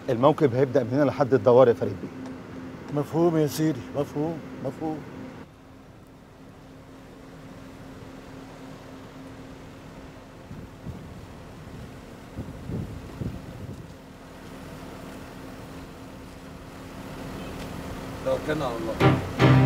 الموكب هيبدا من هنا لحد الدوار يا فريد بيه مفهوم يا سيدي مفهوم مفهوم توكلنا على الله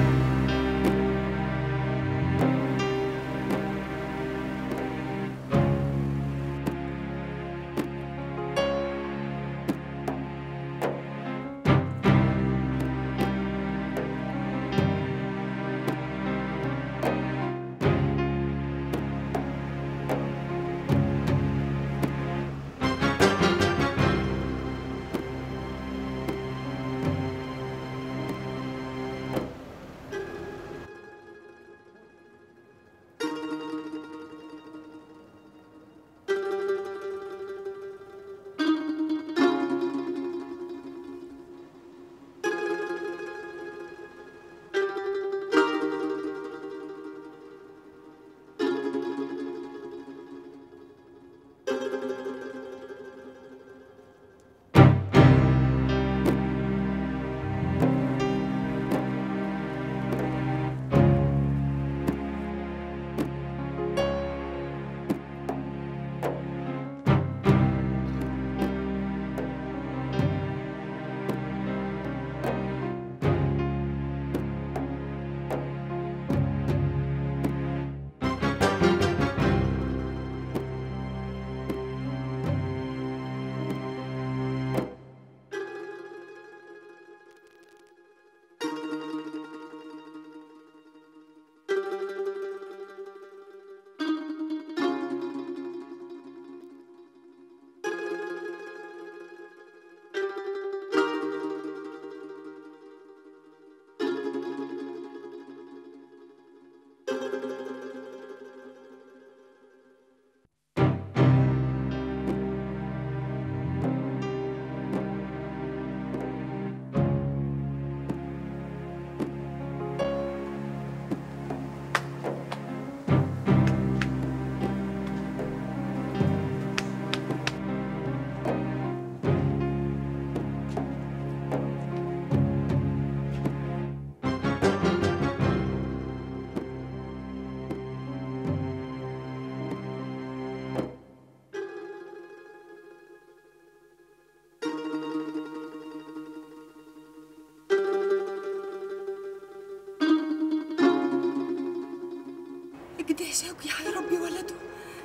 قد ايه شوقي حيربي ولده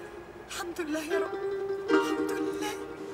الحمد لله يا رب الحمد لله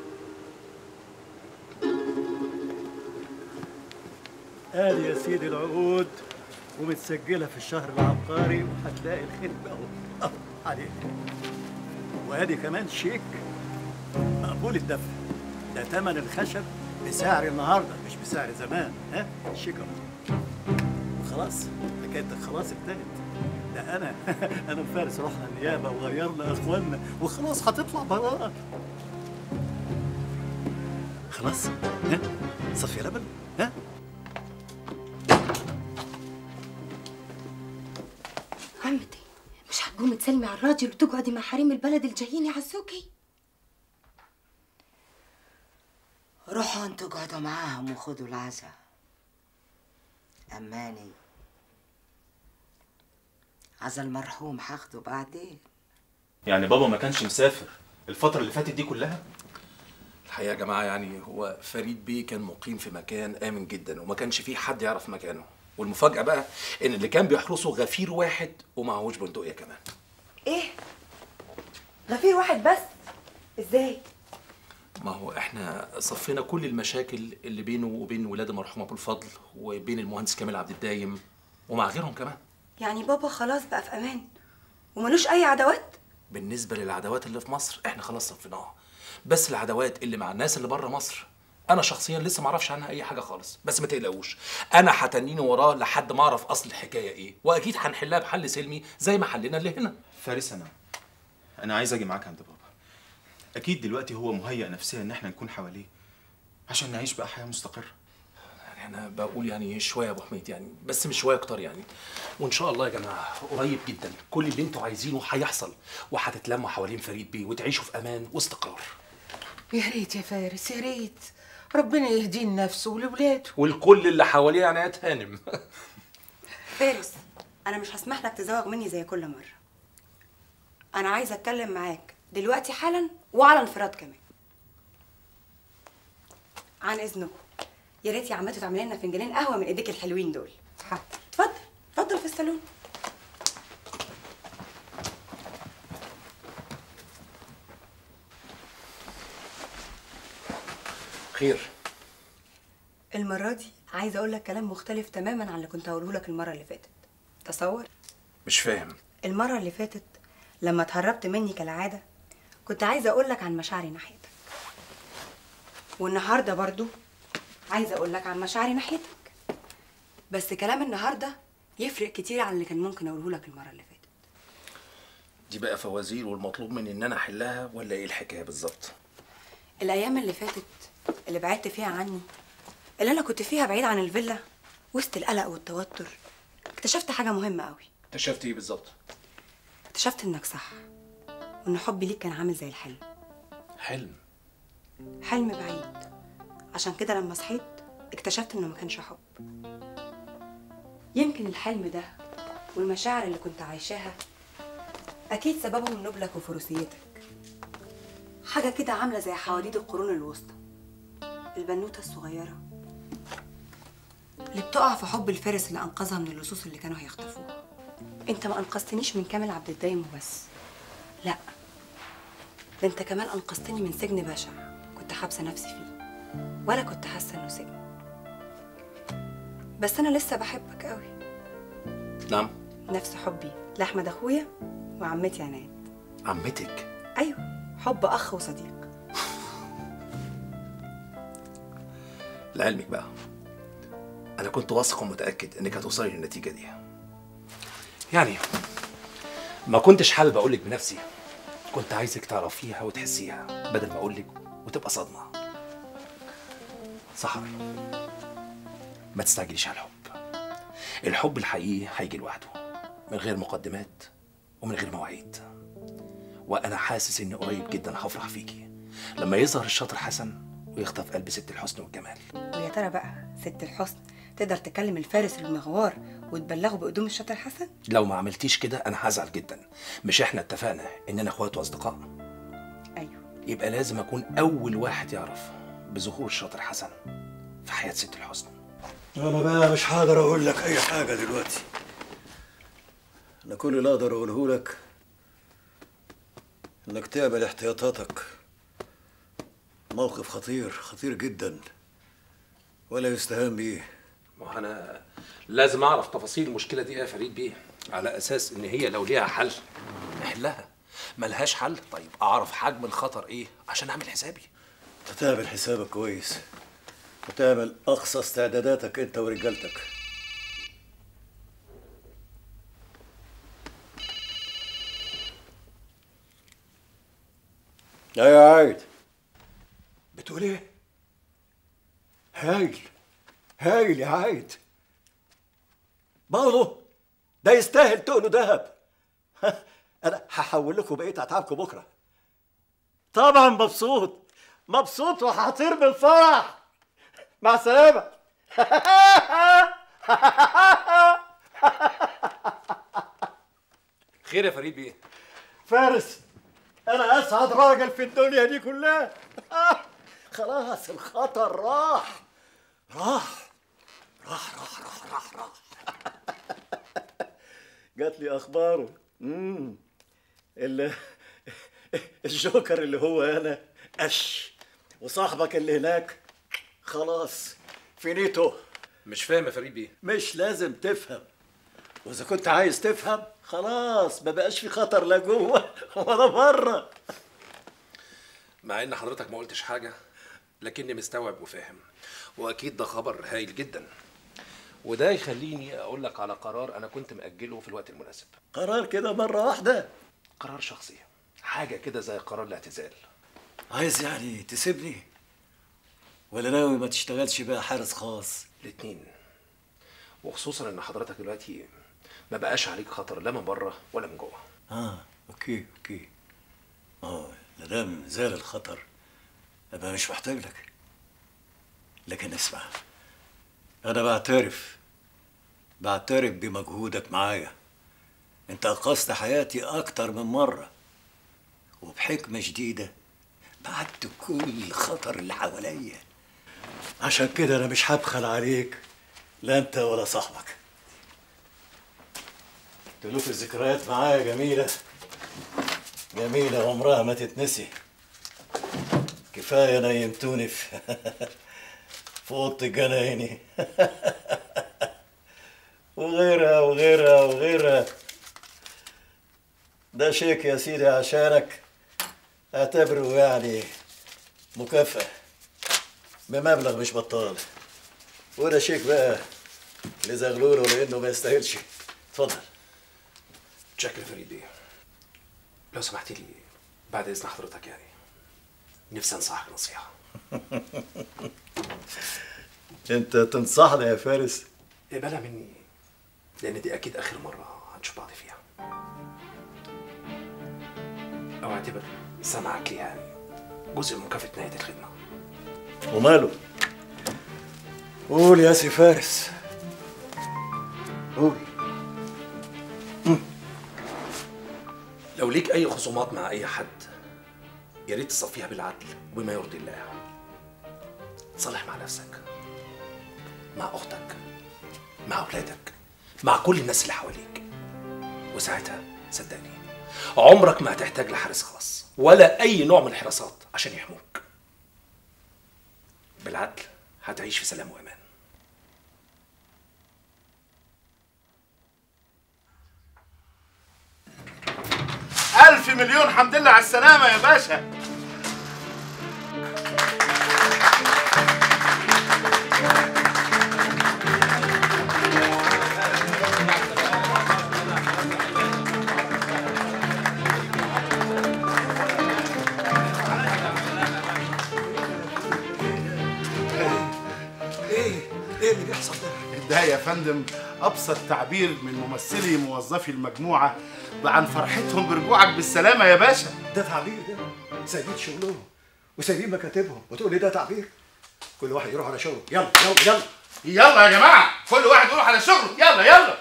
ادي يا سيدي العقود ومتسجله في الشهر العقاري وهتلاقي الخير اهو اهو عليك وادي كمان شيك مقبول الدفع ده ثمن الخشب بسعر النهارده مش بسعر زمان ها شيك اهو وخلاص حكايتك خلاص انتهت ده انا انا وفارس رحنا النيابه وغيرنا اخواننا وخلاص هتطلع براءه خلاص ها صفي لبن ها عمتي مش هتقومي تسلمي على الراجل وتقعدي مع حريم البلد الجايين يعزوكي روحوا انتوا اقعدوا معاهم وخدوا العزاء أماني عزا المرحوم هاخده بعدين يعني بابا ما كانش مسافر الفترة اللي فاتت دي كلها الحقيقه يا جماعه يعني هو فريد بيه كان مقيم في مكان امن جدا وما كانش فيه حد يعرف مكانه والمفاجاه بقى ان اللي كان بيحرسه غفير واحد ومعهوش بندقيه كمان ايه غفير واحد بس ازاي ما هو احنا صفينا كل المشاكل اللي بينه وبين ولاد المرحوم ابو الفضل وبين المهندس كامل عبد الدايم ومع غيرهم كمان يعني بابا خلاص بقى في امان وملوش اي عداوات بالنسبه للعداوات اللي في مصر احنا خلاص صفيناها بس العداوات اللي مع الناس اللي بره مصر انا شخصيا لسه ما اعرفش عنها اي حاجه خالص بس ما تقلقوش انا هتنيني وراه لحد ما اعرف اصل الحكايه ايه واكيد هنحلها بحل سلمي زي ما حلنا اللي هنا فارس انا انا عايز اجي معاك عند بابا اكيد دلوقتي هو مهيأ نفسيا ان احنا نكون حواليه عشان نعيش بقى حياة مستقرة يعني انا بقول يعني شويه يا ابو حميد يعني بس مش شويه اكتر يعني وان شاء الله يا جماعه قريب جدا كل اللي انتوا عايزينه هيحصل وهتتلموا حوالين فريد بيه وتعيشوا في امان واستقرار يا ريت يا فارس يا ريت ربنا يهديه لنفسه ولولاده والكل اللي حواليه يعني يا هانم فارس انا مش هسمح لك تزوغ مني زي كل مره انا عايزه اتكلم معاك دلوقتي حالا وعلى انفراد كمان عن اذنكم يا ريت يا عمتو تعملي لنا فنجانين قهوه من ايديك الحلوين دول حاضر اتفضل اتفضل في الصالون خير المره دي عايزه اقول لك كلام مختلف تماما عن اللي كنت هقوله لك المره اللي فاتت تصور مش فاهم المره اللي فاتت لما اتهربت مني كالعاده كنت عايزه اقول لك عن مشاعري ناحيتك والنهارده برضو عايزه اقول لك عن مشاعري ناحيتك بس كلام النهارده يفرق كتير عن اللي كان ممكن اقوله لك المره اللي فاتت دي بقى فوازير والمطلوب مني ان انا احلها ولا ايه الحكايه بالظبط الايام اللي فاتت اللي بعدت فيها عني اللي انا كنت فيها بعيد عن الفيلا وسط القلق والتوتر اكتشفت حاجه مهمه قوي اكتشفت ايه بالظبط اكتشفت انك صح وان حبي ليك كان عامل زي الحلم حلم حلم بعيد عشان كده لما صحيت اكتشفت انه ما كانش حب يمكن الحلم ده والمشاعر اللي كنت عايشاها اكيد سببهم نبلك وفروسيتك حاجه كده عامله زي حواديت القرون الوسطى البنوته الصغيره اللي بتقع في حب الفارس اللي انقذها من اللصوص اللي كانوا هيخطفوها انت ما انقذتنيش من كامل عبد الدايم وبس لا ده انت كمان انقذتني من سجن بشع كنت حابسه نفسي فيه ولا كنت حاسه انه سجن بس انا لسه بحبك قوي نعم نفس حبي لاحمد اخويا وعمتي عناد عمتك ايوه حب اخ وصديق لعلمك بقى انا كنت واثق ومتاكد انك هتوصلي للنتيجه دي يعني ما كنتش حابب اقولك بنفسي كنت عايزك تعرفيها وتحسيها بدل ما اقولك وتبقى صدمه سحر ما تستعجليش على الحب الحب الحقيقي هيجي لوحده من غير مقدمات ومن غير مواعيد وانا حاسس اني قريب جدا هفرح فيكي لما يظهر الشاطر حسن ويخطف قلب ست الحسن والجمال ويا ترى بقى ست الحسن تقدر تكلم الفارس المغوار وتبلغه بقدوم الشاطر حسن لو ما عملتيش كده انا هزعل جدا مش احنا اتفقنا اننا اخوات واصدقاء ايوه يبقى لازم اكون اول واحد يعرف بظهور الشاطر حسن في حياه ست الحسن انا بقى مش هقدر اقول لك اي حاجه دلوقتي انا كل اللي اقدر اقوله لك انك تعمل احتياطاتك موقف خطير خطير جدا ولا يستهان بيه ما انا لازم اعرف تفاصيل المشكله دي يا فريد بيه على اساس ان هي لو ليها حل نحلها ملهاش حل طيب اعرف حجم الخطر ايه عشان اعمل حسابي تعمل حسابك كويس وتعمل اقصى استعداداتك انت ورجالتك يا يا عايد بتقول ايه هايل هايل يا عايد برضه ده يستاهل تقله دهب انا هحول لكم بقيه اتعابكم بكره طبعا مبسوط مبسوط وهطير بالفرح مع السلامه خير يا فريد بيه فارس انا اسعد راجل في الدنيا دي كلها خلاص الخطر راح راح راح راح راح راح راح جات لي اخباره امم ال- الجوكر اللي هو انا قش وصاحبك اللي هناك خلاص فينيتو مش فاهم يا فريد بيه مش لازم تفهم واذا كنت عايز تفهم خلاص ما بقاش في خطر لا جوه ولا بره مع ان حضرتك ما قلتش حاجه لكني مستوعب وفاهم واكيد ده خبر هايل جدا وده يخليني اقول لك على قرار انا كنت مأجله في الوقت المناسب قرار كده مره واحده قرار شخصي حاجه كده زي قرار الاعتزال عايز يعني تسيبني ولا ناوي ما تشتغلش بقى حارس خاص الاتنين وخصوصا ان حضرتك دلوقتي ما بقاش عليك خطر لا من بره ولا من جوه اه اوكي اوكي اه ما دام زال الخطر ابقى مش محتاج لك لكن اسمع انا بعترف بعترف بمجهودك معايا انت انقذت حياتي اكتر من مره وبحكمه شديده بعدت كل الخطر اللي حواليا عشان كده انا مش هبخل عليك لا انت ولا صاحبك تلوف الذكريات معايا جميله جميله عمرها ما تتنسي كفايه نيمتوني في في اوضه الجنايني وغيرها وغيرها وغيرها ده شيك يا سيدي عشانك اعتبره يعني مكافأة بمبلغ مش بطال وده شيك بقى لزغلوله لانه ما يستاهلش اتفضل شكل فريدي لو سمحت لي بعد اذن حضرتك يعني نفسي انصحك نصيحه انت تنصحني يا فارس اقبلها مني لان دي اكيد اخر مره هنشوف بعض فيها او اعتبر سمعك لي يعني جزء من مكافاه نهايه الخدمه وماله قول يا سي فارس قول لو ليك اي خصومات مع اي حد يا ريت تصفيها بالعدل وبما يرضي الله تصلح مع نفسك مع اختك مع اولادك مع كل الناس اللي حواليك وساعتها صدقني عمرك ما هتحتاج لحارس خاص ولا اي نوع من الحراسات عشان يحموك بالعدل هتعيش في سلام وامان ألف مليون حمد لله على السلامة يا باشا ايه ايه اللي بيحصل ده ده يا فندم أبسط تعبير من ممثلي موظفي المجموعة عن فرحتهم برجوعك بالسلامة يا باشا ده تعبير ده سايبين شغلهم وسايبين مكاتبهم وتقول لي ده تعبير كل واحد يروح على شغله يلا يلا يلا يلا يا جماعة كل واحد يروح على شغله يلا يلا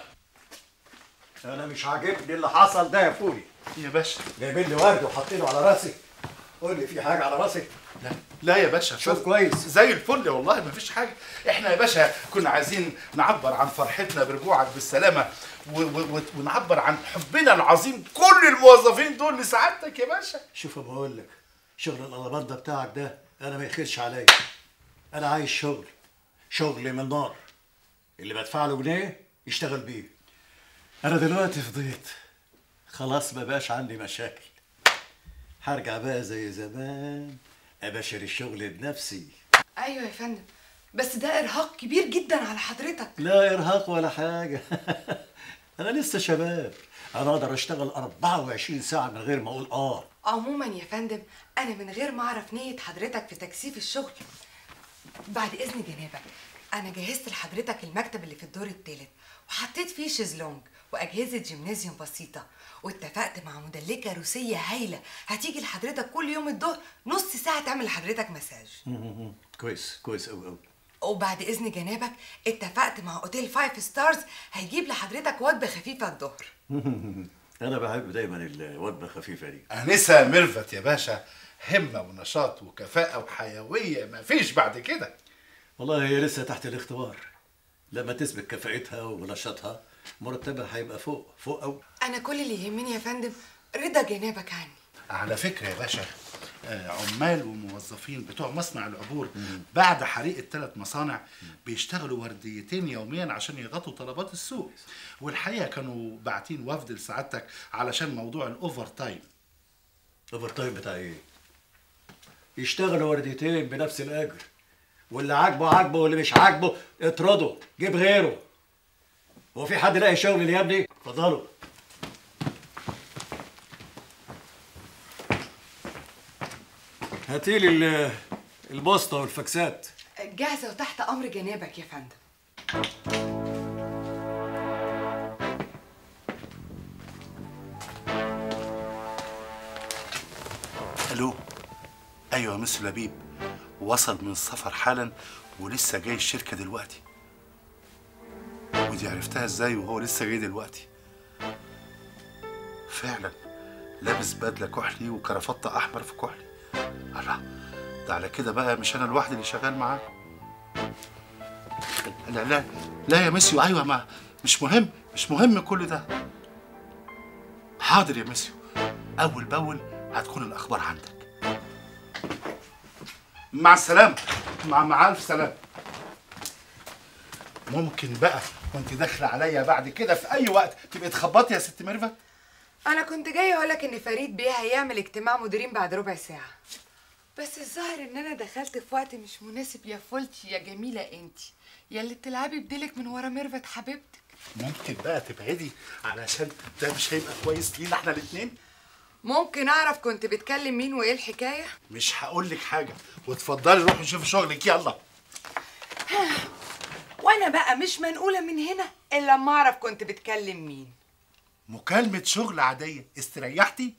انا مش عاجبني اللي حصل ده يا فولي يا باشا جايبين لي ورد وحاطينه على راسي قول لي في حاجه على راسي لا لا يا باشا شوف كويس. زي الفل والله ما فيش حاجة احنا يا باشا كنا عايزين نعبر عن فرحتنا برجوعك بالسلامة و و و ونعبر عن حبنا العظيم كل الموظفين دول لسعادتك يا باشا شوف ما بقول لك شغل الالباندا بتاعك ده انا ما يخيرش عليا انا عايز شغل شغل من نار اللي بدفع له جنيه يشتغل بيه انا دلوقتي فضيت خلاص ما بقاش عندي مشاكل هرجع بقى زي زمان اباشر الشغل بنفسي ايوه يا فندم بس ده ارهاق كبير جدا على حضرتك لا ارهاق ولا حاجه انا لسه شباب انا اقدر اشتغل 24 ساعه من غير ما اقول اه عموما يا فندم انا من غير ما اعرف نيه حضرتك في تكثيف الشغل بعد اذن جنابك انا جهزت لحضرتك المكتب اللي في الدور الثالث وحطيت فيه شيزلونج واجهزه جيمنازيوم بسيطه واتفقت مع مدلكه روسيه هايله هتيجي لحضرتك كل يوم الظهر نص ساعه تعمل لحضرتك مساج كويس كويس قوي قوي وبعد اذن جنابك اتفقت مع اوتيل فايف ستارز هيجيب لحضرتك وجبه خفيفه الظهر انا بحب دايما الوجبه الخفيفه دي أنسة ميرفت يا باشا همة ونشاط وكفاءة وحيوية ما فيش بعد كده والله هي لسه تحت الاختبار لما تثبت كفاءتها ونشاطها مرتبها هيبقى فوق فوق قوي انا كل اللي يهمني يا فندم رضا جنابك عني على فكرة يا باشا آه، عمال وموظفين بتوع مصنع العبور بعد حريق الثلاث مصانع بيشتغلوا ورديتين يوميا عشان يغطوا طلبات السوق والحقيقة كانوا باعتين وفد لسعادتك علشان موضوع الأوفر تايم الاوفر تايم بتاع ايه؟ يشتغلوا ورديتين بنفس الاجر واللي عاجبه عاجبه واللي مش عاجبه اطرده جيب غيره هو في حد لاقي شغل يا ابني؟ اتفضلوا هاتيلي ال- البوسطه والفاكسات جاهزه وتحت امر جنابك يا فندم ألو أيوة يا مس لبيب وصل من السفر حالا ولسه جاي الشركة دلوقتي ودي عرفتها ازاي وهو لسه جاي دلوقتي فعلا لابس بدلة كحلي وكرافتة أحمر في كحلي الله ده على كده بقى مش أنا لوحدي اللي شغال معاه لا لا لا يا ميسيو أيوة ما مش مهم مش مهم كل ده حاضر يا ميسيو أول بأول هتكون الأخبار عندك مع السلامة مع مع ألف سلامة ممكن بقى وانت داخلة عليا بعد كده في أي وقت تبقي تخبطي يا ست ميرفت انا كنت جايه اقول لك ان فريد بيه هيعمل اجتماع مديرين بعد ربع ساعه بس الظاهر ان انا دخلت في وقت مش مناسب يا فولتي يا جميله انتي يا اللي بتلعبي بديلك من ورا ميرفت حبيبتك ممكن بقى تبعدي علشان ده مش هيبقى كويس لينا احنا الاتنين ممكن اعرف كنت بتكلم مين وايه الحكايه مش هقول لك حاجة واتفضلي روحي شوفي شغلك يلا وانا بقى مش منقوله من هنا الا لما اعرف كنت بتكلم مين مكالمة شغل عادية استريحتي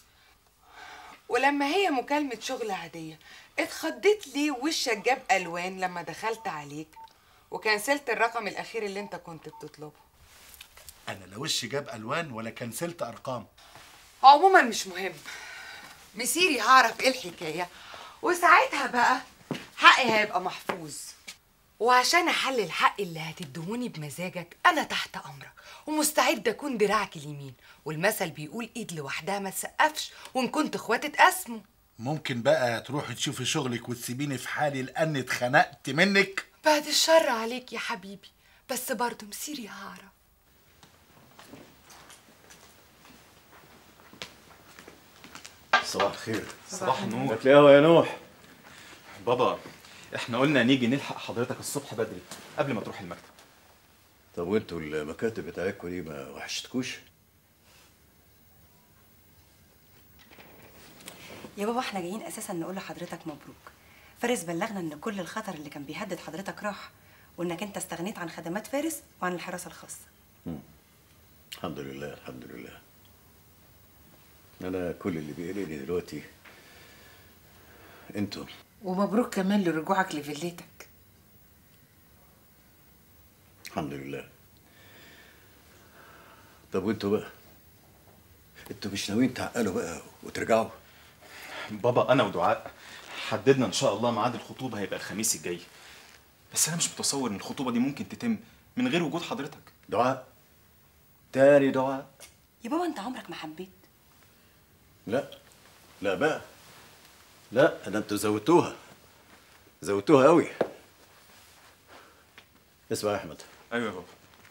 ولما هي مكالمه شغل عاديه اتخضيت ليه وشك جاب الوان لما دخلت عليك وكنسلت الرقم الاخير اللي انت كنت بتطلبه أنا لا وشي جاب ألوان ولا كنسلت أرقام عموما مش مهم مسيري هعرف ايه الحكايه وساعتها بقى حقي هيبقى محفوظ وعشان احلل الحق اللي هتدهوني بمزاجك انا تحت امرك ومستعد اكون دراعك اليمين والمثل بيقول ايد لوحدها ما تسقفش وان كنت اخوات اتقسموا ممكن بقى تروحي تشوفي شغلك وتسيبيني في حالي لأني اتخنقت منك بعد الشر عليك يا حبيبي بس برضه مسيري هعرف صباح الخير صباح النور هات لي قهوه يا نوح بابا احنا قلنا نيجي نلحق حضرتك الصبح بدري قبل ما تروح المكتب طب وانتوا المكاتب بتاعتكم دي ما وحشتكوش يا بابا احنا جايين اساسا نقول لحضرتك مبروك فارس بلغنا ان كل الخطر اللي كان بيهدد حضرتك راح وانك انت استغنيت عن خدمات فارس وعن الحراسه الخاصه الحمد لله الحمد لله انا كل اللي بيقلقني دلوقتي انتوا ومبروك كمان لرجوعك لفيلتك الحمد لله طب وانتوا بقى انتوا مش ناويين تعقلوا بقى وترجعوا بابا انا ودعاء حددنا ان شاء الله ميعاد الخطوبه هيبقى الخميس الجاي بس انا مش متصور ان الخطوبه دي ممكن تتم من غير وجود حضرتك دعاء تاني دعاء يا بابا انت عمرك ما حبيت لا لا بقى لا ده انتوا زودتوها زودتوها قوي اسمع يا احمد ايوه يا بابا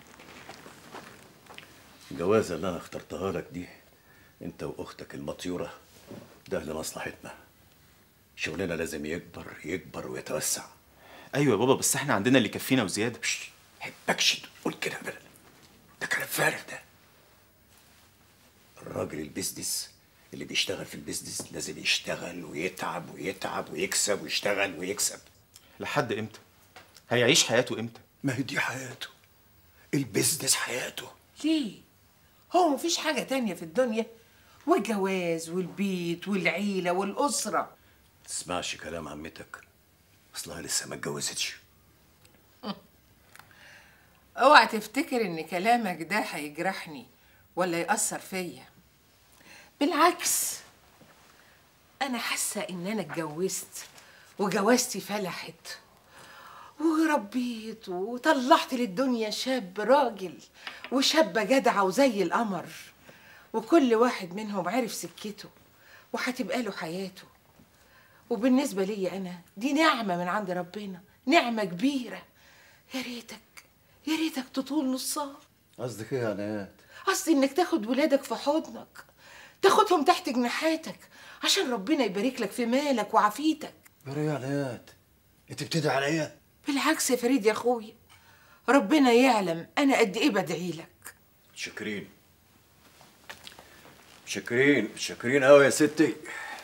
الجوازه اللي انا اخترتها لك دي انت واختك المطيوره ده لمصلحتنا شغلنا لازم يكبر يكبر ويتوسع ايوه يا بابا بس احنا عندنا اللي يكفينا وزياده حبكش تقول كده ابدا ده كلام فارغ ده الراجل البيزنس اللي بيشتغل في البيزنس لازم يشتغل ويتعب ويتعب ويكسب ويشتغل ويكسب لحد امتى هيعيش حياته امتى ما هي دي حياته البيزنس حياته ليه هو مفيش حاجة تانية في الدنيا والجواز والبيت والعيلة والأسرة تسمعش كلام عمتك اصلها لسه ما اتجوزتش اوعى تفتكر ان كلامك ده هيجرحني ولا يأثر فيا بالعكس انا حاسه ان انا اتجوزت وجوازتي فلحت وربيت وطلعت للدنيا شاب راجل وشابة جدعة وزي القمر وكل واحد منهم عرف سكته وهتبقى له حياته وبالنسبة لي أنا دي نعمة من عند ربنا نعمة كبيرة يا ريتك يا ريتك تطول نصها قصدك ايه يا عناد قصدي انك تاخد ولادك في حضنك تاخدهم تحت جناحاتك عشان ربنا يبارك لك في مالك وعافيتك ايه يا عناد انت بتدعي عليا بالعكس يا فريد يا اخويا ربنا يعلم انا قد ايه بدعي لك شاكرين شاكرين شاكرين قوي يا ستي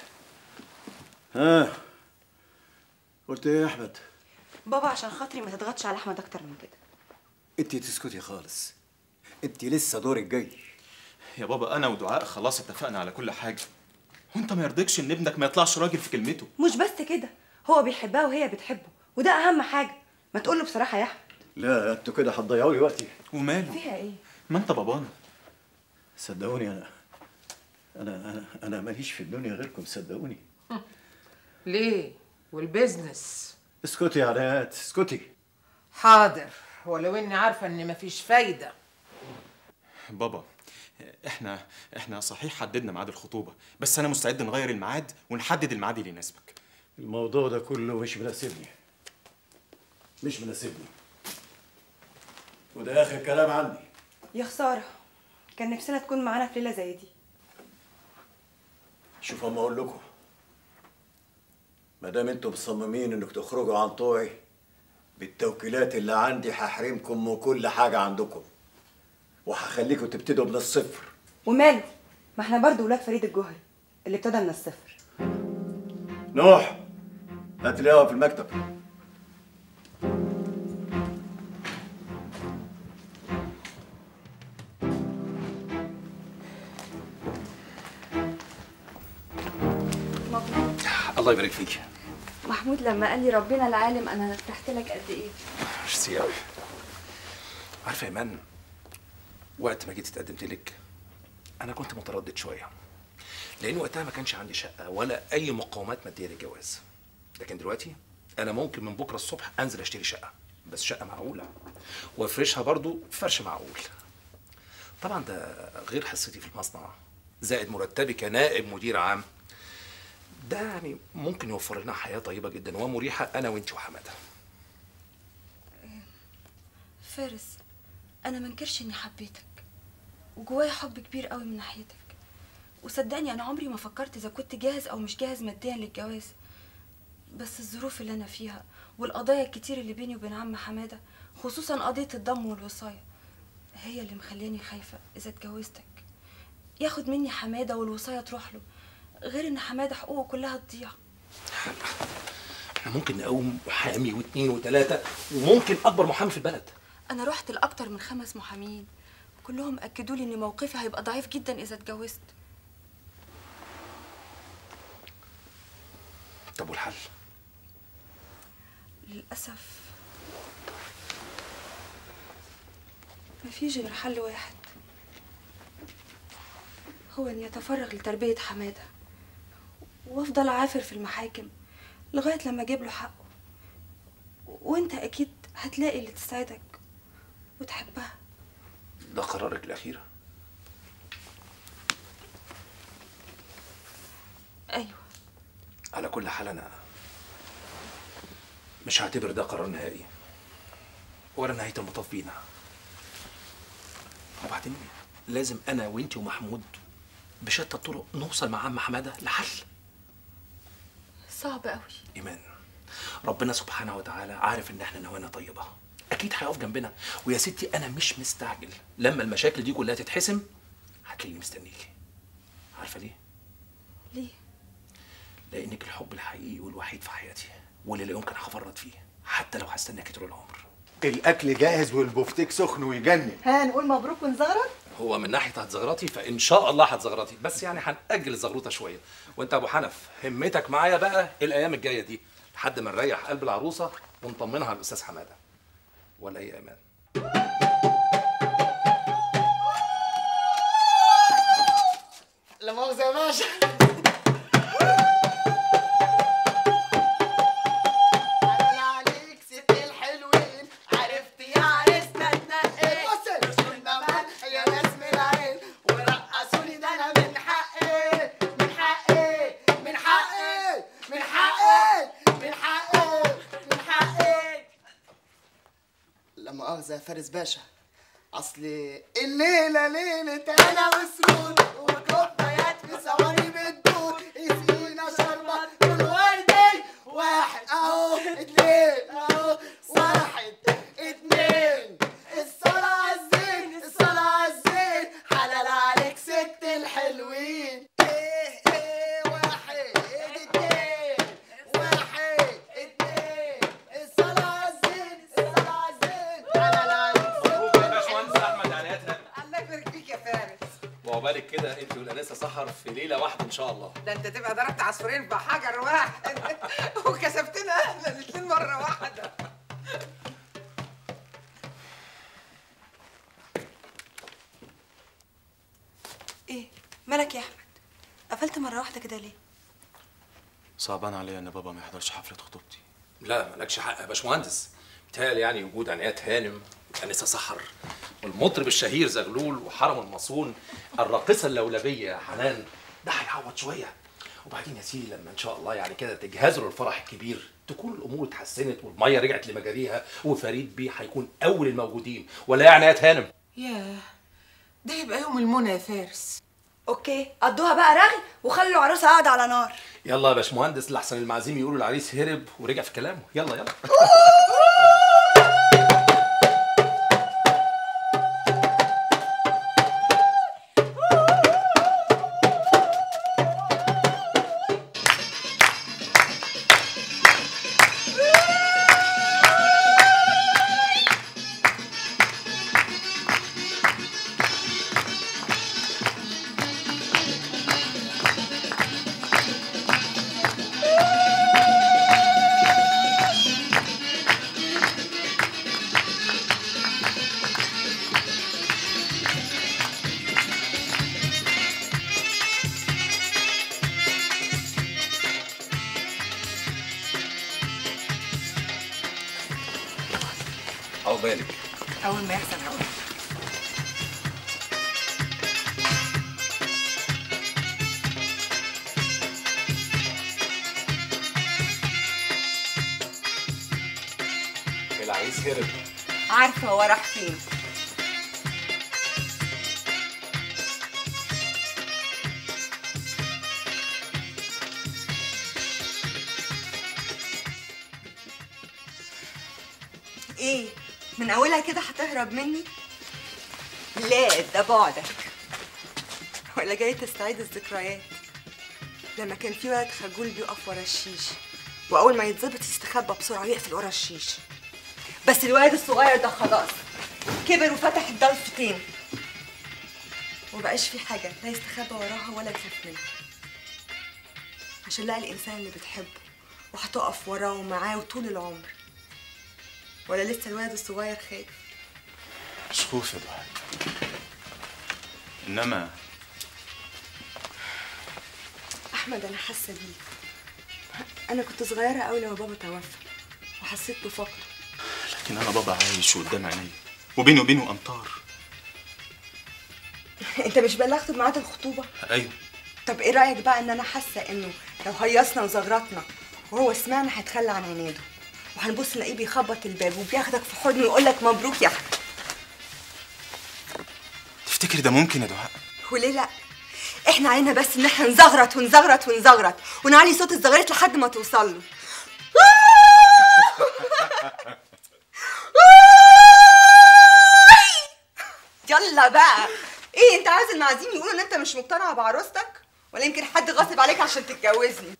ها قلت ايه يا احمد بابا عشان خاطري ما تضغطش على احمد اكتر من كده انت تسكتي خالص انت لسه دورك جاي يا بابا انا ودعاء خلاص اتفقنا على كل حاجه وانت ما يرضيكش ان ابنك ما يطلعش راجل في كلمته مش بس كده هو بيحبها وهي بتحبه وده اهم حاجه ما تقول له بصراحه يا احمد لا انتوا كده هتضيعوا لي وقتي وماله فيها ايه ما انت بابانا صدقوني انا انا انا انا ماليش في الدنيا غيركم صدقوني ليه والبيزنس اسكتي يا علاءات اسكتي حاضر ولو اني عارفه ان مفيش فايده بابا احنا احنا صحيح حددنا ميعاد الخطوبه بس انا مستعد نغير الميعاد ونحدد الميعاد اللي يناسبك الموضوع ده كله مش مناسبني مش مناسبني وده اخر كلام عندي يا خساره كان نفسنا تكون معانا في ليله زي دي شوف اما اقول لكم ما دام انتوا مصممين انكم تخرجوا عن طوعي بالتوكيلات اللي عندي هحرمكم من كل حاجه عندكم وهخليكم تبتدوا من الصفر وماله ما احنا برضو ولاد فريد الجوهري اللي ابتدى من الصفر نوح هات لي قهوة في المكتب الله يبارك فيك محمود لما قال لي ربنا العالم انا فرحت لك قد ايه ميرسي قوي عارفه يا ايمان وقت ما جيت اتقدمت لك انا كنت متردد شويه لان وقتها ما كانش عندي شقه ولا اي مقومات ماديه للجواز لكن دلوقتي انا ممكن من بكره الصبح انزل اشتري شقه بس شقه معقوله وافرشها برضو فرش معقول طبعا ده غير حصتي في المصنع زائد مرتبي كنائب مدير عام ده يعني ممكن يوفر لنا حياه طيبه جدا ومريحه انا وانت وحماده فارس انا منكرش اني حبيتك وجوايا حب كبير قوي من ناحيتك وصدقني انا عمري ما فكرت اذا كنت جاهز او مش جاهز ماديا للجواز بس الظروف اللي انا فيها والقضايا الكتير اللي بيني وبين عم حماده خصوصا قضيه الضم والوصايه هي اللي مخلياني خايفه اذا اتجوزتك ياخد مني حماده والوصايه تروح له غير ان حماده حقوقه كلها تضيع احنا ممكن نقوم محامي واثنين وثلاثه وممكن اكبر محامي في البلد انا رحت لاكتر من خمس محامين كلهم اكدوا لي ان موقفي هيبقى ضعيف جدا اذا اتجوزت طب والحل للاسف مفيش غير حل واحد هو ان يتفرغ لتربيه حماده وافضل عافر في المحاكم لغايه لما اجيب له حقه وانت اكيد هتلاقي اللي تساعدك وتحبها ده قرارك الاخير ايوه على كل حال انا مش هعتبر ده قرار نهائي ولا نهايه المطاف بينا وبعدين لازم انا وانت ومحمود بشتى الطرق نوصل مع عم حماده لحل صعب قوي ايمان ربنا سبحانه وتعالى عارف ان احنا نوانا طيبه اكيد هيقف جنبنا ويا ستي انا مش مستعجل لما المشاكل دي كلها تتحسم هتلاقيني مستنيكي عارفه ليه ليه لانك الحب الحقيقي والوحيد في حياتي واللي لا يمكن هفرط فيه حتى لو هستناكي طول العمر الاكل جاهز والبفتيك سخن ويجنن ها نقول مبروك ونزغرط هو من ناحيه هتزغرطي فان شاء الله هتزغرطي بس يعني هنأجل الزغروطه شويه وانت يا ابو حنف همتك معايا بقى الايام الجايه دي لحد ما نريح قلب العروسه ونطمنها على الاستاذ حماده ولا ايه يا ايمان لا مؤاخذة يا باشا عدي عليك ست الحلوين عرفت يا عريسنا تنقي بص كنا ملح يا ناس من العين ورقصوني ده انا من حقي من حقي من حقي من حقي من حقي من حقي لا مؤاخذة يا فارس باشا اصل الليلة ليلة انا وسرور وكوبايات في صواني بتدور اسقينا شربات والوردي واحد اهو اتنين اهو واحد اتنين الصلاة عالزين الصلاة عالزين حلال عليك ست الحلوين ايه ايه واحد اتنين واحد اتنين الصلاة عالزين الصلاة عالزين حلال عليك ست باشمهندس احمد علياتها الله يبارك فيك يا فارس عقبالك كده انت والانسه سحر في ليله واحده ان شاء الله ده انت تبقى ضربت عصفورين بحجر واحد وكسبتنا احنا الاثنين مره واحده ايه مالك يا احمد قفلت مره واحده كده ليه صعبان عليا ان بابا ما يحضرش حفله خطوبتي لا مالكش حق يا باشمهندس بيتهيألي يعني وجود عنايات هانم والانسه سحر والمطرب الشهير زغلول وحرم المصون الراقصه اللولبيه حنان ده هيعوض شويه وبعدين يا سيدي لما ان شاء الله يعني كده تجهزوا للفرح الكبير تكون الامور اتحسنت والميه رجعت لمجاريها وفريد بيه هيكون اول الموجودين ولا يا عنايات هانم ياه ده يبقى يوم المنى يا فارس اوكي قضوها بقى رغي وخلوا العروسه قاعده على نار يلا يا باشمهندس لحسن المعازيم يقولوا العريس هرب ورجع في كلامه يلا يلا عقبالك اول ما يحصل هقول العريس هرب عارفه هو راح فين ايه من اولها كده هتهرب مني لا ده بعدك ولا جاي تستعيد الذكريات لما كان في ولد خجول بيقف ورا الشيش واول ما يتظبط يستخبى بسرعه ويقفل ورا الشيش بس الولد الصغير ده خلاص كبر وفتح الضلفتين ومبقاش في حاجة لا يستخبى وراها ولا يخاف منها عشان لقى الإنسان اللي بتحبه وهتقف وراه ومعاه وطول العمر ولا لسه الولد الصغير خايف مش خوف يا دعاء انما أحمد أنا حاسة بيك أنا كنت صغيرة أوي لما بابا توفى وحسيت بفقده لكن انا بابا عايش قدام عيني وبيني وبينه امطار أنت مش بلغت بميعاد الخطوبة؟ ايوه طب ايه رايك بقى ان انا حاسه انه لو هيصنا وزغرطنا وهو سمعنا هيتخلى عن عناده وهنبص نلاقيه بيخبط الباب وبياخدك في حضنه ويقول لك مبروك يا احمد تفتكري ده ممكن يا دعاء وليه لا احنا علينا بس ان احنا نزغرط ونزغرط ونزغرط ونعلي صوت الزغاريت لحد ما توصل له يلا بقى ايه انت عايز المعازيم يقولوا ان انت مش مقتنع بعروستك ولا يمكن حد غاصب عليك عشان تتجوزني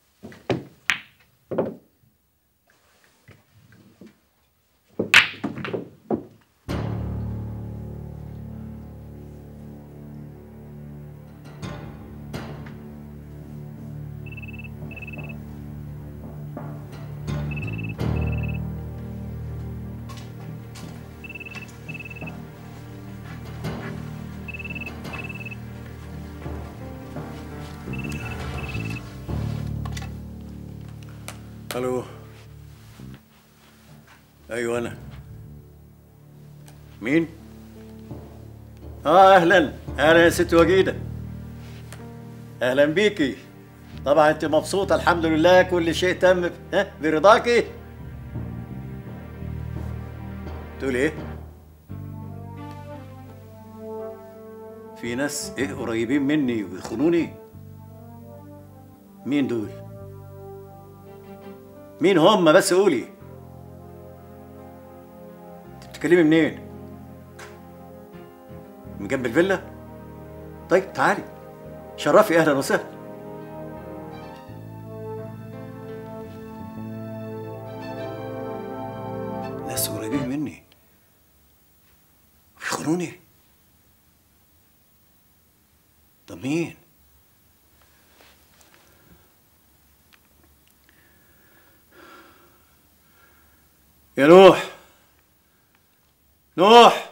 الو ايوه انا مين اه اهلا اهلا يا ست وجيده اهلا بيكي طبعا انت مبسوطه الحمد لله كل شيء تم ب- ها برضاكي تقول ايه في ناس ايه قريبين مني ويخونوني مين دول مين هم بس قولي انت بتتكلمي منين من جنب الفيلا طيب تعالي شرفي اهلا وسهلا ناس قريبين مني بيخونوني طب مين؟ يا نوح نوح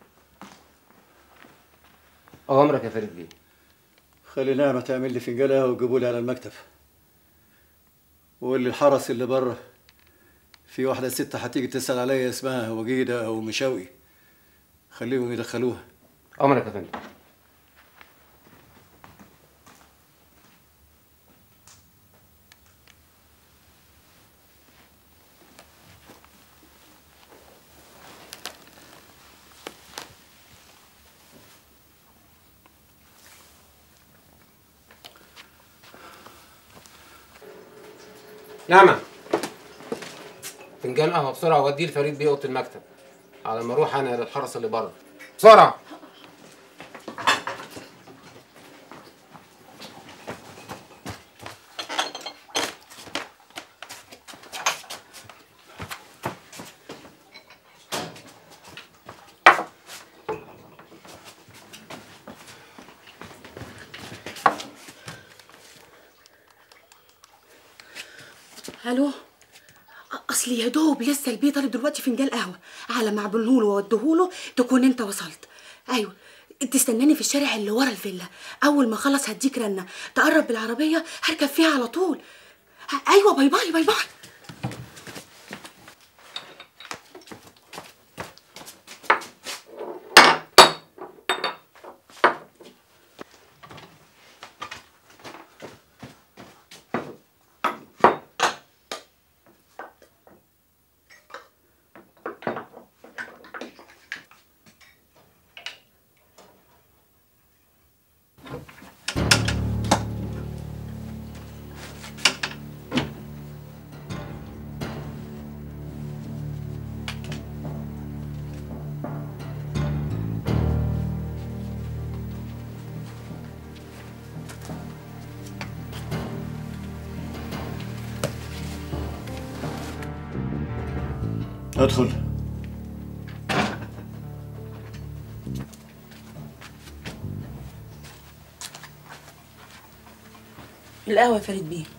أوامرك يا فريد بيه خلي نعمة تعمل لي فنجان قهوة وتجيبوا لي على المكتب وقول لي الحرس اللي بره في واحدة ست هتيجي تسأل عليا اسمها وجيدة أو مشاوي خليهم يدخلوها أمرك يا فندم نعمة فنجان قهوة بسرعة وديه لفريد بيه أوضة المكتب على ما أروح أنا للحرس اللي بره بسرعة الو اصل يا دوب لسه البيه طالب دلوقتي فنجان قهوه على ما اعمله له واوديه له تكون انت وصلت ايوه تستناني في الشارع اللي ورا الفيلا اول ما اخلص هديك رنه تقرب بالعربيه هركب فيها على طول ايوه باي باي باي باي ادخل القهوه يا فريد بيه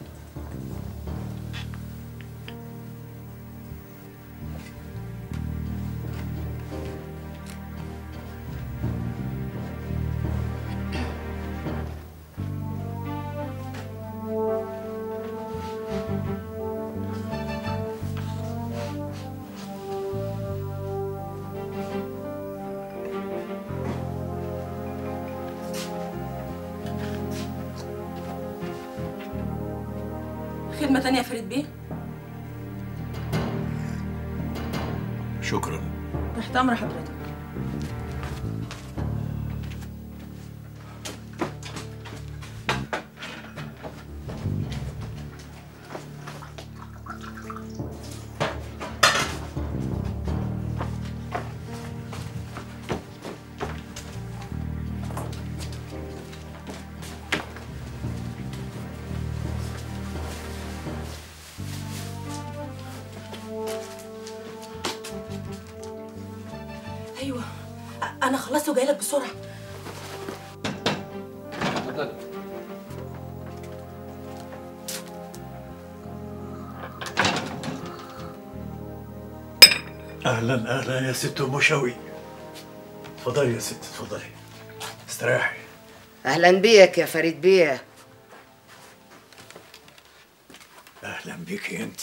خدمه تانية يا فريد بيه شكرا تحت امر حضرتك ايوه أ- انا خلصت وجاي لك بسرعه اتفضلي اهلا اهلا يا ست ام شوي اتفضلي يا ست اتفضلي استريحي اهلا بيك يا فريد بيه اهلا بيك انت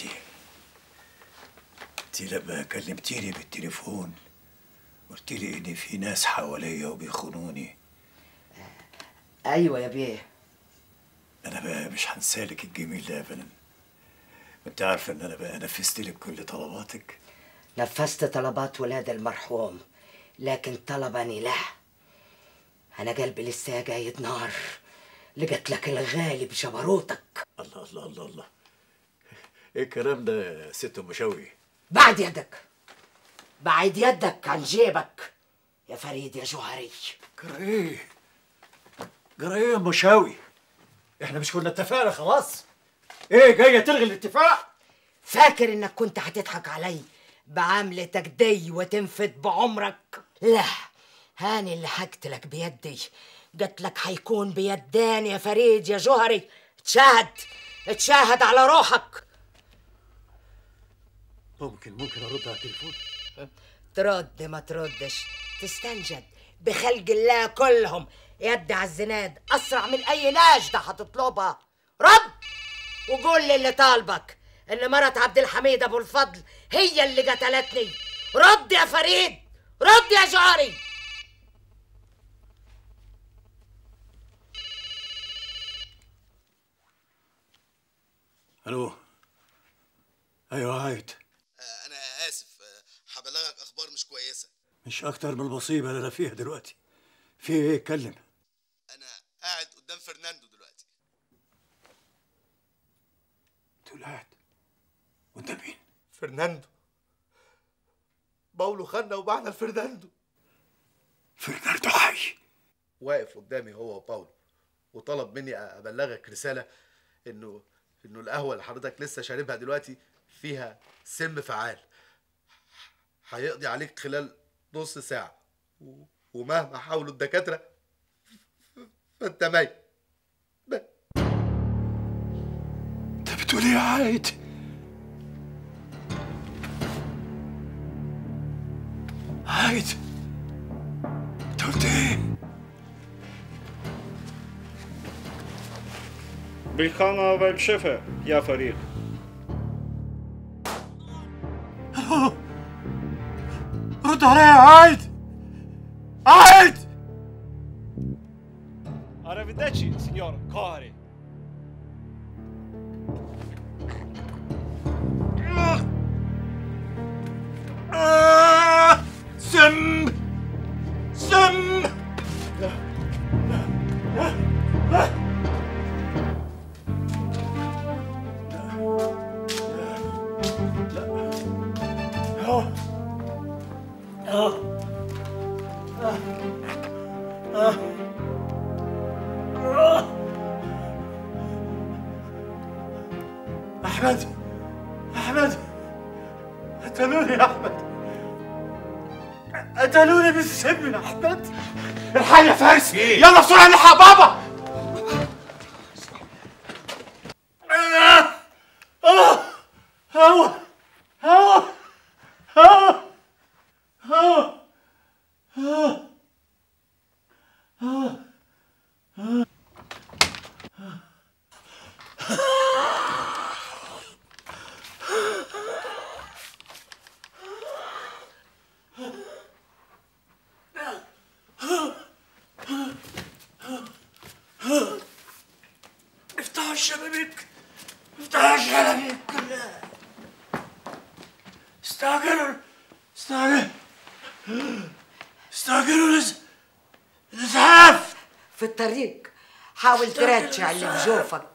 انت لما كلمتيني بالتليفون قلت لي ان في ناس حواليا وبيخونوني ايوه يا بيه انا بقى مش هنسالك الجميل ده ابدا انت عارفه ان انا بقى نفذت لك كل طلباتك نفذت طلبات ولاد المرحوم لكن طلبني لا انا قلبي لسه جايد نار لقيت لك الغالي بجبروتك الله الله الله الله ايه الكلام ده يا ست ام شوي بعد يدك بعد يدك عن جيبك يا فريد يا جوهري جرى ايه جرى ايه يا ام شوي احنا مش كنا اتفقنا خلاص ايه جايه تلغي الاتفاق فاكر انك كنت هتضحك علي بعملتك دي وتنفد بعمرك لا هاني اللي هقتلك بيدي قلت لك هيكون بيدان يا فريد يا جوهري تشاهد تشاهد على روحك ممكن ممكن ارد على التليفون ترد ما تردش تستنجد بخلق الله كلهم يد على الزناد اسرع من اي نجده هتطلبها رد وقول للي طالبك ان مرت عبد الحميد ابو الفضل هي اللي قتلتني رد يا فريد رد يا جاري الو ايوه عايد انا اسف آه، هبلغك اخبار مش كويسه مش اكتر من المصيبه اللي انا فيها دلوقتي في ايه اتكلم انا قاعد قدام فرناندو دلوقتي تقول قاعد وانت مين فرناندو باولو خدنا وبعنا لفرناندو فرناندو حي واقف قدامي هو وباولو وطلب مني ابلغك رساله انه انه القهوه اللي حضرتك لسه شاربها دلوقتي فيها سم فعال هيقضي عليك خلال نص ساعه و- ومهما حاولوا الدكاتره فانت ميت انت بتقول ايه يا عايد عايد انت قلت ايه بالخامة والشفا يا فريق رد عليا يا عايد عايد Arrivederci, signor Cori. آه! سم سم احمد احمد قتلوني يا احمد قتلوني بالسم يا احمد الحق يا فارس يلا بسرعه نلحق بابا آه! آه! هوا هوا هوا هوا هوا هوا هوا افتحوا الشبابيك افتحوا الشبابيك كلها استعجلوا استعجلوا استعجلوا لز- الاسعاف في الطريق حاول ترجع اللي في جوفك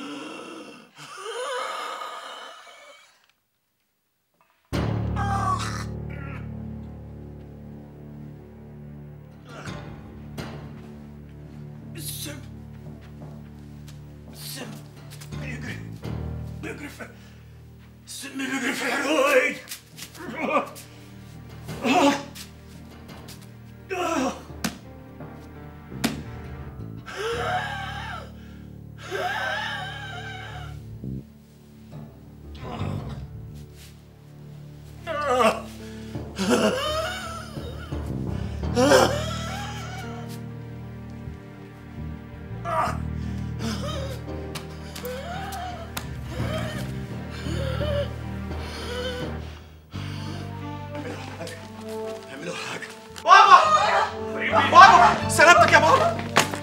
السم السم بيجري بيجري في السم بيجري في عروقي اعملوا حاجة بابا بابا سلامتك يا بابا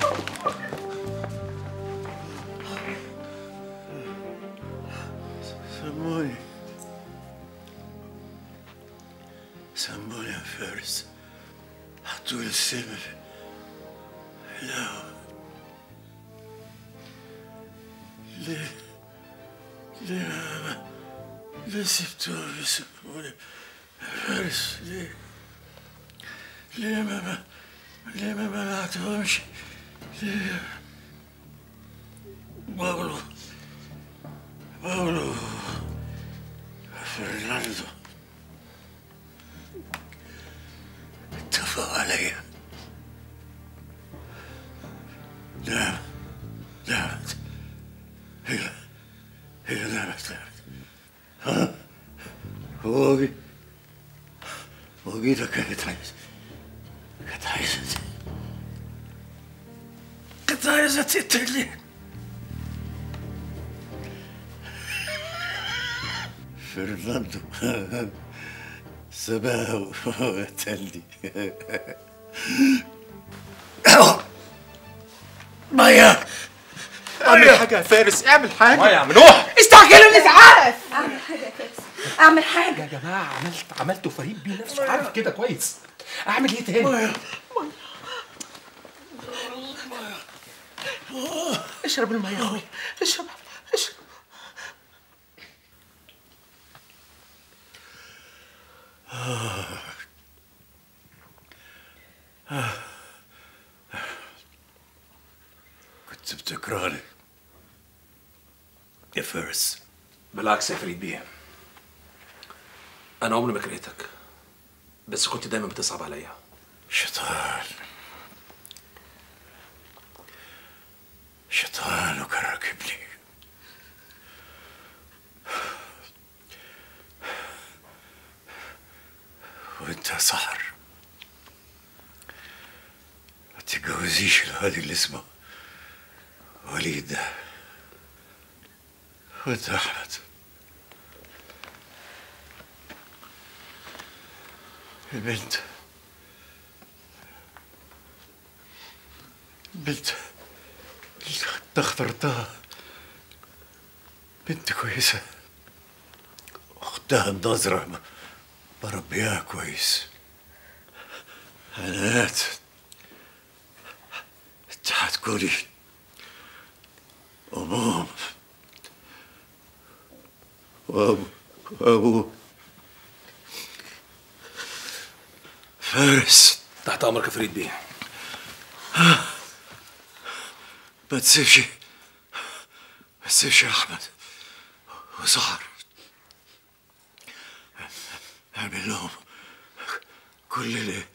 سموني سموني يا فارس حطوا لي السم في الهوا ليه ليه ما ليه سبتوهم يسموني يا فارس ليه ليه ما ما ليه ما منعتهمش ليه باولو باولو فرناندو اتفقوا عليا دوبي وجيتك كانت عايزة كانت عايزة كانت عايزة تقتلني فرناندو سباها وقتلني مايا اعمل حاجه يا فارس اعمل حاجه مايا يا عم نوح استعجلوا الاسعاف اعمل حاجه يا فارس اعمل حاجه يا جماعه عملت عملته فريد بيه نفسه عارف كده كويس اعمل ايه تاني اشرب الميه يا اخويا اشرب اشرب كنت بتكرهني يا فارس بالعكس يا فريد بيه انا عمري ما كرهتك بس كنت دايما بتصعب عليا شيطان شيطان وكان راكبني وانت يا سحر ما تتجوزيش الواد اللي اسمه وليد ده وانت يا احمد البنت البنت اللي انت اخترتها بنت كويسة اختها النظرة بربيها كويس هنات انت هتكوني أمهم وأبو وأبو فارس تحت امرك يا فريد بيه ما تسيبش ما تسيبش يا أحمد وسحر اعمل لهم كل اللي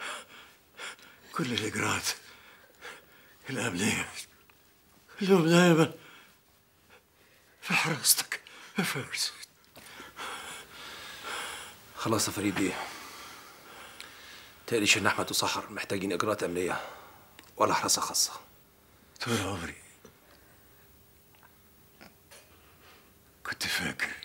كل الإجراءات الأمنية اللي دايما في حراستك يا فارس خلاص يا فريد بيه تقليش ان احمد وسحر محتاجين اجراءات امنيه ولا حراسه خاصه طول عمري كنت فاكر